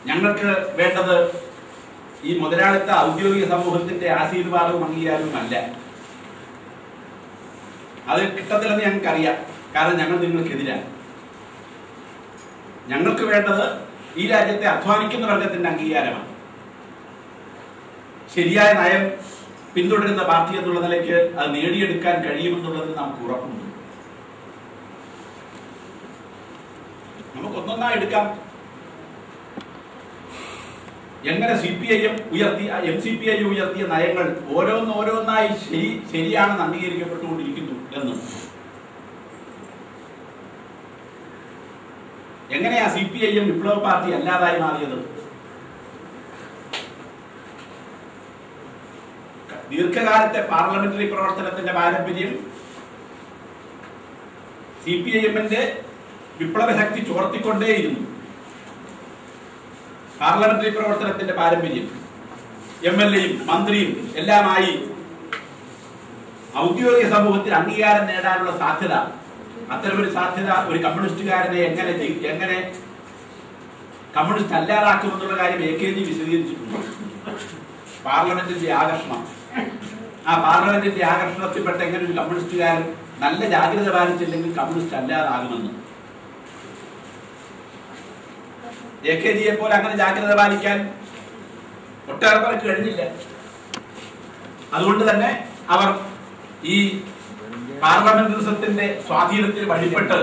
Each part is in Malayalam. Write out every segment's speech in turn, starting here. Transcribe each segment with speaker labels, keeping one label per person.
Speaker 1: ഞങ്ങൾക്ക് വേണ്ടത് ഈ മുതലാളിത്ത ഔദ്യോഗിക സമൂഹത്തിന്റെ ആശീർവാദവും അംഗീകാരവും അല്ല അത് കിട്ടത്തില്ലെന്ന് ഞങ്ങൾക്കറിയാം കാരണം ഞങ്ങൾ നിങ്ങൾക്കെതിരാണ് ഞങ്ങൾക്ക് വേണ്ടത് ഈ രാജ്യത്തെ അധ്വാനിക്കുന്ന വർഗത്തിന്റെ അംഗീകാരമാണ് ശരിയായ നയം പിന്തുടരുന്ന പാർട്ടി എന്നുള്ള നിലയ്ക്ക് അത് നേടിയെടുക്കാൻ കഴിയുമെന്നുള്ളതിൽ നമുക്ക് ഉറപ്പുണ്ട് നമുക്ക് ഒന്നൊന്നായി എടുക്കാം എങ്ങനെ സി പി ഐ എം ഉയർത്തിയ എം സി പി ഐ ഉയർത്തിയ നയങ്ങൾ ഓരോന്നോരോന്നായി ശരി ശരിയാണെന്ന് അംഗീകരിക്കപ്പെട്ടുകൊണ്ടിരിക്കുന്നു എന്ന് എങ്ങനെയാ സി പി ഐ എം വിപ്ലവ പാർട്ടി അല്ലാതായി മാറിയത് ദീർഘകാലത്തെ പാർലമെന്ററി പ്രവർത്തനത്തിന്റെ പാരമ്പര്യം സി പി ഐ എമ്മിന്റെ വിപ്ലവ ശക്തി ചോർത്തിക്കൊണ്ടേയിരുന്നു പാർലമെന്ററി പ്രവർത്തനത്തിന്റെ പാരമ്പര്യം എം എൽ എയും മന്ത്രിയും എല്ലാമായി ഔദ്യോഗിക സമൂഹത്തിൽ അംഗീകാരം നേടാനുള്ള സാധ്യത അത്തരമൊരു സാധ്യത ഒരു കമ്മ്യൂണിസ്റ്റുകാരനെ എങ്ങനെ ചെയ്- എങ്ങനെ കമ്മ്യൂണിസ്റ്റ് അല്ലാതാക്കുമെന്നുള്ള കാര്യം എ കെ ജി വിശദീകരിച്ചിട്ടുണ്ട് പാർലമെന്റിന്റെ ആകർഷണം ആ പാർലമെന്റിന്റെ ആകർഷണത്തിൽപ്പെട്ട എങ്ങനെ ഒരു കമ്മ്യൂണിസ്റ്റുകാരൻ നല്ല ജാഗ്രത പാലിച്ചില്ലെങ്കിൽ കമ്മ്യൂണിസ്റ്റ് അല്ലാതാകുമെന്ന് എ കെ ജിയെ പോലെ അങ്ങനെ ജാഗ്രത പാലിക്കാൻ ഒട്ടേറെ പേർക്ക് കഴിഞ്ഞില്ല അതുകൊണ്ട് തന്നെ അവർ ഈ പാർലമെന്ററിസത്തിന്റെ സ്വാധീനത്തിന് വഴിപ്പെട്ട്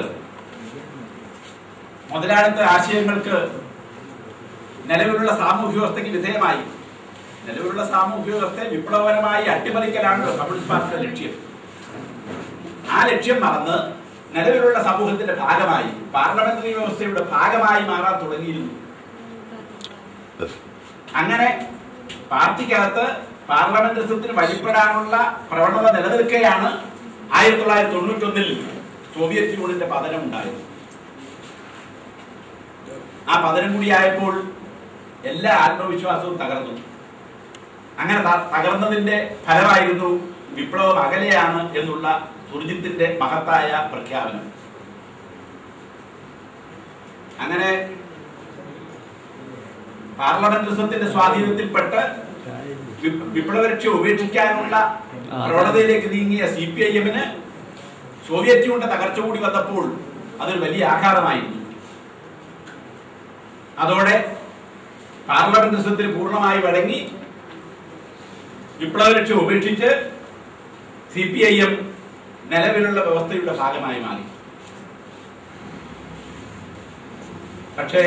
Speaker 1: മുതലാളിത്ത ആശയങ്ങൾക്ക് നിലവിലുള്ള സാമൂഹ്യ വ്യവസ്ഥയ്ക്ക് വിധേയമായി നിലവിലുള്ള സാമൂഹ്യ വ്യവസ്ഥയെ വിപ്ലവപരമായി അട്ടിമറിക്കലാണല്ലോ കമ്മ്യൂണിസ്റ്റ് പാർട്ടിയുടെ ലക്ഷ്യം ആ ലക്ഷ്യം മറന്ന് നിലവിലുള്ള സമൂഹത്തിന്റെ ഭാഗമായി പാർലമെന്ററി വ്യവസ്ഥയുടെ ഭാഗമായി മാറാൻ തുടങ്ങിയിരുന്നു അങ്ങനെ പാർട്ടിക്കകത്ത് പാർലമെന്ററിസത്തിന് വഴിപ്പെടാനുള്ള പ്രവണത നിലനിൽക്കെയാണ് ആയിരത്തി തൊള്ളായിരത്തി തൊണ്ണൂറ്റൊന്നിൽ സോവിയറ്റ് യൂണിയന്റെ പതനം ഉണ്ടായത് ആ പതനം കൂടിയായപ്പോൾ എല്ലാ ആത്മവിശ്വാസവും തകർന്നു അങ്ങനെ ത- തകർന്നതിന്റെ ഫലമായിരുന്നു വിപ്ലവം അകലെയാണ് എന്നുള്ള സുർജിത്തിന്റെ മഹത്തായ പ്രഖ്യാപനം അങ്ങനെ പാർലമെന്റിസത്തിന്റെ സ്വാധീനത്തിൽപ്പെട്ട് വി- വിപ്ലവരക്ഷ ഉപേക്ഷിക്കാനുള്ള പ്രവണതയിലേക്ക് നീങ്ങിയ സി പി ഐ എമ്മിന് സോവിയറ്റ് യൂണിയന്റെ തകർച്ച കൂടി വന്നപ്പോൾ അതൊരു വലിയ ആഘാതമായിരുന്നു അതോടെ പാർലമെന്റിസത്തിന് പൂർണ്ണമായി വഴങ്ങി വിപ്ലവരക്ഷ ഉപേക്ഷിച്ച് സി പി ഐ എം നിലവിലുള്ള വ്യവസ്ഥയുടെ ഭാഗമായി മാറി പക്ഷേ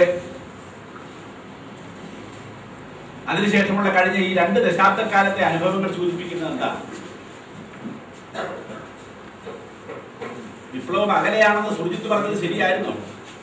Speaker 1: അതിനുശേഷമുള്ള കഴിഞ്ഞ ഈ രണ്ട് ദശാബ്ദക്കാലത്തെ അനുഭവങ്ങൾ സൂചിപ്പിക്കുന്നത് എന്താ വിപ്ലവം അകലെയാണെന്ന് സുർജിത്ത് പറഞ്ഞത് ശരിയായിരുന്നു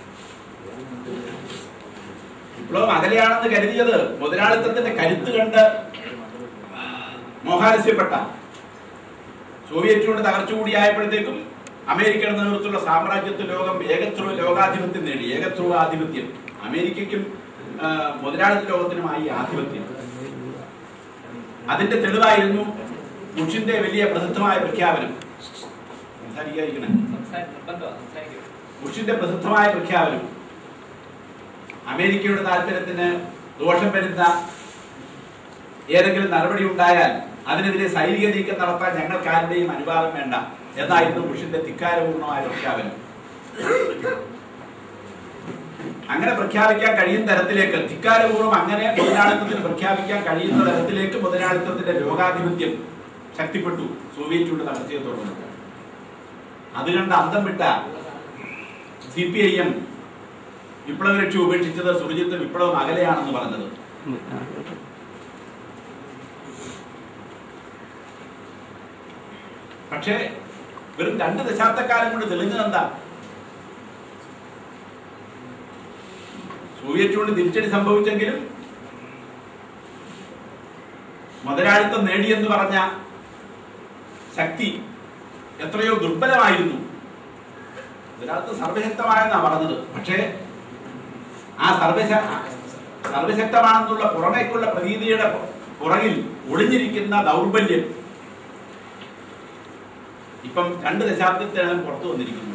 Speaker 1: വിപ്ലവം അകലെയാണെന്ന് കരുതിയത് മുതലാളിത്തത്തിന്റെ കരുത്ത് കണ്ട് മോഹാലസ്യപ്പെട്ട സോവിയറ്റ് യൂണിയൻ തകർച്ച കൂടിയായപ്പോഴത്തേക്കും അമേരിക്കയുടെ നേതൃത്വത്തിലുള്ള സാമ്രാജ്യത്വ ലോകം ഏകധ്രുവ ലോകാധിപത്യം നേടി ഏകധ്രുവ ആധിപത്യം അമേരിക്കയ്ക്കും ആ, മുതലാളിത്ത ലോകത്തിനുമായി ആധിപത്യം അതിന്റെ തെളിവായിരുന്നു ബുഷിന്റെ വലിയ പ്രസിദ്ധമായ പ്രഖ്യാപനം സംസാരിക്കാതിരിക്കണേ ബുഷിന്റെ പ്രസിദ്ധമായ പ്രഖ്യാപനം അമേരിക്കയുടെ താല്പര്യത്തിന് ദോഷം വരുന്ന ഏതെങ്കിലും നടപടി ഉണ്ടായാൽ അതിനെതിരെ സൈനിക നീക്കം നടത്താൻ ഞങ്ങൾക്ക് ആരുടെയും അനുവാദം വേണ്ട എന്നായിരുന്നു ബുഷിന്റെ ധിക്കാരപൂർണമായ പ്രഖ്യാപനം അങ്ങനെ പ്രഖ്യാപിക്കാൻ കഴിയുന്ന തരത്തിലേക്ക് ധിക്കാരപൂർവ്വം അങ്ങനെ മുതലാളിത്തത്തിന് പ്രഖ്യാപിക്കാൻ കഴിയുന്ന തരത്തിലേക്ക് മുതലാളിത്തത്തിന്റെ ലോകാധിപത്യം ശക്തിപ്പെട്ടു സോവിയറ്റ് യൂണിയൻ തകർച്ചയെ തുടർന്ന് അത് കണ്ട് അന്തം വിട്ട സി പി ഐ എം വിപ്ലവ ലക്ഷ്യം ഉപേക്ഷിച്ചത് സുരജിത്ത് വിപ്ലവം അകലെയാണെന്ന് പറഞ്ഞത് പക്ഷേ വെറും രണ്ട് ദശാബ്ദക്കാലം കൊണ്ട് തെളിഞ്ഞത് എന്താ സോവിയറ്റ് യൂണിയൻ തിരിച്ചടി സംഭവിച്ചെങ്കിലും മുതലാളിത്തം നേടിയെന്ന് പറഞ്ഞ ശക്തി എത്രയോ ദുർബലമായിരുന്നു മുതലാളിത്തം സർവശക്തമായെന്നാ പറഞ്ഞത് പക്ഷേ ആ സർവശ സർവശക്തമാണെന്നുള്ള പുറമേക്കുള്ള പ്രതീതിയുടെ പു- പുറകിൽ ഒളിഞ്ഞിരിക്കുന്ന ദൗർബല്യം ഇപ്പം രണ്ട് ദശാബ്ദത്തിനകം പുറത്തു വന്നിരിക്കുന്നു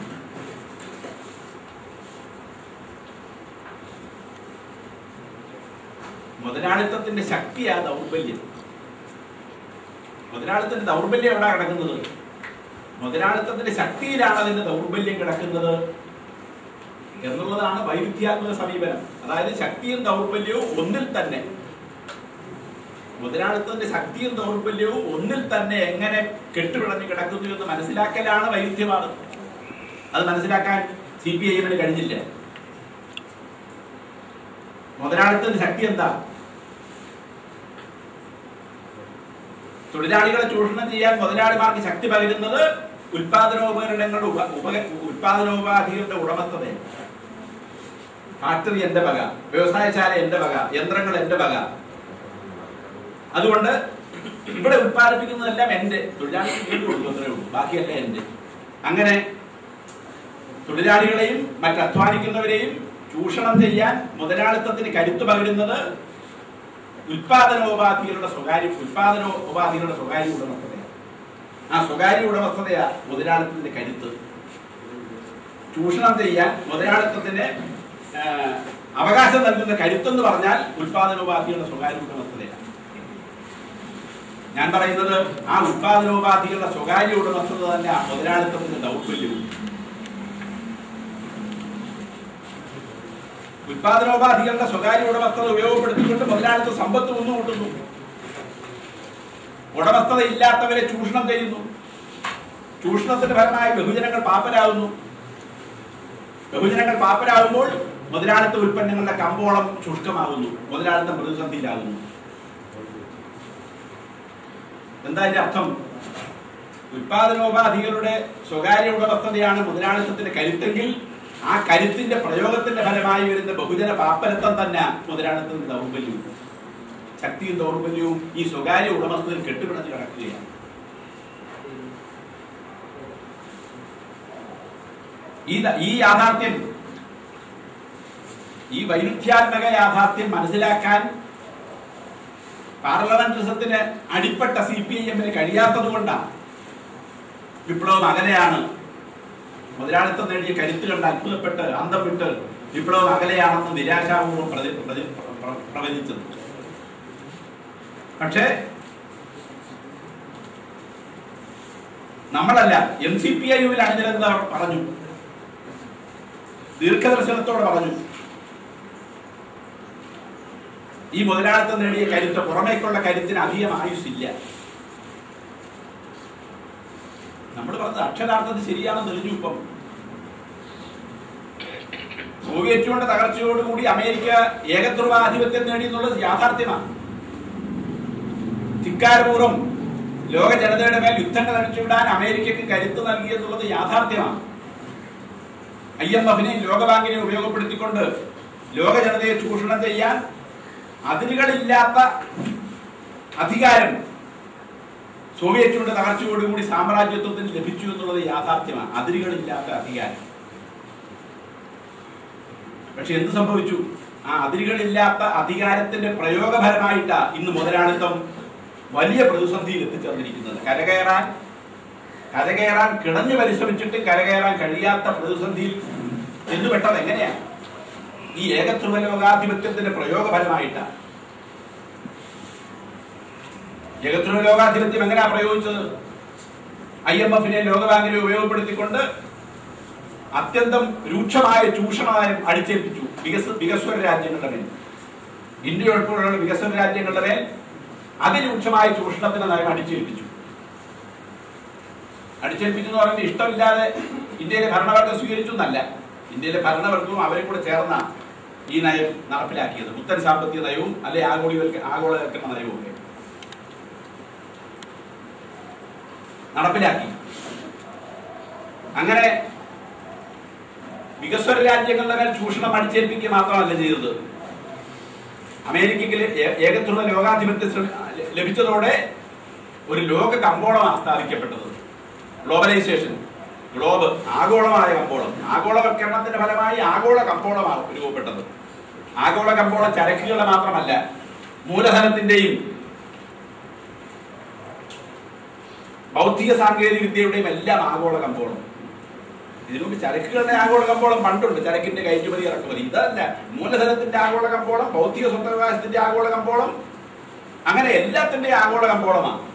Speaker 1: മുതലാളിത്തത്തിന്റെ ശക്തിയാ ദൗർബല്യം മുതലാളിത്തത്തിന്റെ ദൗർബല്യം എവിടെ കിടക്കുന്നത് മുതലാളിത്തത്തിന്റെ ശക്തിയിലാണ് അതിന്റെ ദൗർബല്യം കിടക്കുന്നത് എന്നുള്ളതാണ് വൈരുദ്ധ്യാത്മക സമീപനം അതായത് ശക്തിയും ദൗർബല്യവും ഒന്നിൽ തന്നെ മുതലാളിത്തത്തിന്റെ ശക്തിയും ദൗർബല്യവും ഒന്നിൽ തന്നെ എങ്ങനെ കെട്ടുപിടഞ്ഞ് കിടക്കുന്നു എന്ന് മനസ്സിലാക്കലാണ് വൈരുദ്ധ്യവാദം അത് മനസ്സിലാക്കാൻ സി പി ഐ എമ്മിന് കഴിഞ്ഞില്ല മുതലാളിത്തത്തിന്റെ ശക്തി എന്താ തൊഴിലാളികളെ ചൂഷണം ചെയ്യാൻ മുതലാളിമാർക്ക് ശക്തി പകരുന്നത് ഉൽപാദനോപകരണങ്ങളുടെ ഉപ ഉപ ഉൽപാദനോപാധികളുടെ ഉടമസ്ഥതയാണ് ഫാക്ടറി എന്റെ വക വ്യവസായശാല എന്റെ വക യന്ത്രങ്ങൾ എന്റെ വക അതുകൊണ്ട് ഇവിടെ ഉത്പാദിപ്പിക്കുന്നതെല്ലാം എന്റെ തൊഴിലാളികൾ വീണ്ടും ഉള്ളൂ അത്രേ ഉള്ളൂ ബാക്കിയെല്ലാം എന്റെ അങ്ങനെ തൊഴിലാളികളെയും മറ്റ് അധ്വാനിക്കുന്നവരെയും ചൂഷണം ചെയ്യാൻ മുതലാളിത്തത്തിന് കരുത്ത് പകരുന്നത് ഉൽപാദനോപാധികളുടെ സ്വകാര്യ ഉൽപാദനോപാധികളുടെ സ്വകാര്യ ഉടമസ്ഥതയാണ് ആ സ്വകാര്യ ഉടമസ്ഥതയാ മുതലാളിത്തത്തിന്റെ കരുത്ത് ചൂഷണം ചെയ്യാൻ മുതലാളിത്തത്തിന് ആ, അവകാശം നൽകുന്ന കരുത്തെന്ന് പറഞ്ഞാൽ ഉൽപാദനോപാധികളുടെ സ്വകാര്യ ഉടമസ്ഥതയാണ് ഞാൻ പറയുന്നത് ആ ഉൽപാദനോപാധികളുടെ സ്വകാര്യ ഉടമസ്ഥത തന്നെ മുതലാളിത്തത്തിന്റെ ദൗർബല്യവും ഉൽപാദനോപാധികളുടെ സ്വകാര്യ ഉടമസ്ഥത ഉപയോഗപ്പെടുത്തിക്കൊണ്ട് മുതലാളിത്ത സമ്പത്ത് ഒന്നുകൂട്ടുന്നു ഉടമസ്ഥത ഇല്ലാത്തവരെ ചൂഷണം ചെയ്യുന്നു ചൂഷണത്തിന്റെ ഫലമായി ബഹുജനങ്ങൾ പാപ്പരാകുന്നു ബഹുജനങ്ങൾ പാപ്പരാകുമ്പോൾ മുതലാളിത്ത ഉൽപ്പന്നങ്ങളുടെ കമ്പോളം ശുഷ്കമാകുന്നു മുതലാളിത്തം പ്രതിസന്ധിയിലാകുന്നു എന്താ അതിന്റെ അർത്ഥം ഉൽപാദനോപാധികളുടെ സ്വകാര്യ ഉടമസ്ഥതയാണ് മുതലാളിത്തത്തിന്റെ കരുത്തെങ്കിൽ ആ കരുത്തിന്റെ പ്രയോഗത്തിന്റെ ഫലമായി വരുന്ന ബഹുജന പാപ്പരത്വം തന്നെ മുതലാളിത്തത്തിന്റെ ദൗർബല്യവും ശക്തിയും ദൗർബല്യവും ഈ സ്വകാര്യ ഉടമസ്ഥതയിൽ കെട്ടുപിടഞ്ഞ് കിടക്കുകയാണ് ഈ ദ- ഈ യാഥാർത്ഥ്യം ഈ വൈരുദ്ധ്യാത്മക യാഥാർത്ഥ്യം മനസ്സിലാക്കാൻ പാർലമെന്ററിസത്തിന് അടിപ്പെട്ട സി പി ഐ എമ്മിന് കഴിയാത്തത് കൊണ്ടാണ് വിപ്ലവം അകലെയാണ് മുതലാളിത്തം നേടിയ കരുത്ത് കണ്ട് അത്ഭുതപ്പെട്ട് അന്തം വിട്ട് വിപ്ലവം അകലെയാണെന്ന് നിരാശാപൂർവ്വം പ്രതി- പ്രതി- പ്ര- പ്രവചിച്ചത് പക്ഷേ നമ്മളല്ല എം സി പി ഐ യുവിൽ അണിനിരന്നവർ പറഞ്ഞു ദീർഘദർശനത്തോടെ പറഞ്ഞു ഈ മുതലാളിത്തം നേടിയ കരുത്ത് പുറമേക്കുള്ള കരുത്തിന് അധികം ആയുസില്ല നമ്മൾ പറഞ്ഞത് അക്ഷരാർത്ഥത്തിൽ ശരിയാണെന്ന് തെളിഞ്ഞു ഇപ്പം സോവിയറ്റ് യൂണിയന്റെ തകർച്ചയോടുകൂടി അമേരിക്ക ഏകധ്രുവാധിപത്യം നേടി എന്നുള്ളത് യാഥാർത്ഥ്യമാണ് ധിക്കാരപൂർവ്വം ലോക ജനതയുടെ മേൽ യുദ്ധങ്ങൾ അടിച്ചുവിടാൻ അമേരിക്കക്ക് കരുത്ത് നൽകി എന്നുള്ളത് യാഥാർത്ഥ്യമാണ് ഐ എം എഫിനെയും ലോകബാങ്കിനെ ഉപയോഗപ്പെടുത്തിക്കൊണ്ട് ലോക ജനതയെ ചൂഷണം ചെയ്യാൻ അതിരുകളില്ലാത്ത അധികാരം സോവിയറ്റ് യൂണിയന്റെ തകർച്ചയോടുകൂടി സാമ്രാജ്യത്വത്തിന് ലഭിച്ചു എന്നുള്ളത് യാഥാർത്ഥ്യമാണ് അതിരുകളില്ലാത്ത അധികാരം പക്ഷെ എന്ത് സംഭവിച്ചു ആ അതിരുകളില്ലാത്ത അധികാരത്തിന്റെ പ്രയോഗഫലമായിട്ടാ ഇന്ന് മുതലാളിത്തം വലിയ പ്രതിസന്ധിയിൽ എത്തിച്ചേർന്നിരിക്കുന്നത് കരകയറാൻ കരകയറാൻ കിടഞ്ഞു പരിശ്രമിച്ചിട്ടും കരകയറാൻ കഴിയാത്ത പ്രതിസന്ധിയിൽ ചെന്നുപെട്ടത് എങ്ങനെയാ ഈ ഏകധ്രുവ ലോകാധിപത്യത്തിന്റെ പ്രയോഗഫലമായിട്ടാ ഏകധ്രുവ ലോകാധിപത്യം എങ്ങനെയാ പ്രയോഗിച്ചത് ഐ എം എഫിനെ ലോകബാങ്കിനെ ഉപയോഗപ്പെടുത്തിക്കൊണ്ട് അത്യന്തം രൂക്ഷമായ ചൂഷണമായും അടിച്ചേൽപ്പിച്ചു വികസ വികസ്വര രാജ്യങ്ങളുടെ മേൽ ഇന്ത്യ ഉൾപ്പെടെയുള്ള വികസന രാജ്യങ്ങളുടെ മേൽ അതിരൂക്ഷമായ ചൂഷണത്തിന് നയം അടിച്ചേൽപ്പിച്ചു അടിച്ചേൽപ്പിച്ചു എന്ന് പറയുന്നത് ഇഷ്ടമില്ലാതെ ഇന്ത്യയിലെ ഭരണവർഗം സ്വീകരിച്ചു എന്നല്ല ഇന്ത്യയിലെ ഭരണവർഗവും അവരെ കൂടെ ചേർന്ന ഈ നയം നടപ്പിലാക്കിയത് പുത്തൻ സാമ്പത്തിക നയവും അല്ലെ ആഗോളിവൽക്ക ആഗോളവൽക്കരണ നയവും ഒക്കെ നടപ്പിലാക്കി അങ്ങനെ വികസ്വര രാജ്യങ്ങളുടെ മേൽ ചൂഷണം അടിച്ചേൽപ്പിക്കുക മാത്രമല്ല ചെയ്തത് അമേരിക്കയിൽ ഏ- ഏകധ്രുവ ലോകാധിപത്യം ശ്രമി- ലഭിച്ചതോടെ ഒരു ലോക കമ്പോളമാണ് സ്ഥാപിക്കപ്പെട്ടത് ഗ്ലോബലൈസേഷൻ ഗ്ലോബ് ആഗോളമായ കമ്പോളം ആഗോളവൽക്കരണത്തിന്റെ ഫലമായി ആഗോള കമ്പോളമാണ് രൂപപ്പെട്ടത് ആഗോള കമ്പോളം ചരക്കുകളുടെ മാത്രമല്ല മൂലധനത്തിന്റെയും ഭൗതിക സാങ്കേതിക വിദ്യയുടെയും എല്ലാം ആഗോള കമ്പോളം ഇതിനു മുമ്പ് ചരക്കുകളുടെ ആഗോള കമ്പോളം പണ്ടുണ്ട് ചരക്കിന്റെ കയറ്റുമതി ഇറക്കുമതി ഇതല്ല മൂലധനത്തിന്റെ ആഗോള കമ്പോളം ഭൗതിക സ്വത്തവകാശത്തിന്റെ ആഗോള കമ്പോളം അങ്ങനെ എല്ലാത്തിന്റെ ആഗോള കമ്പോളമാണ്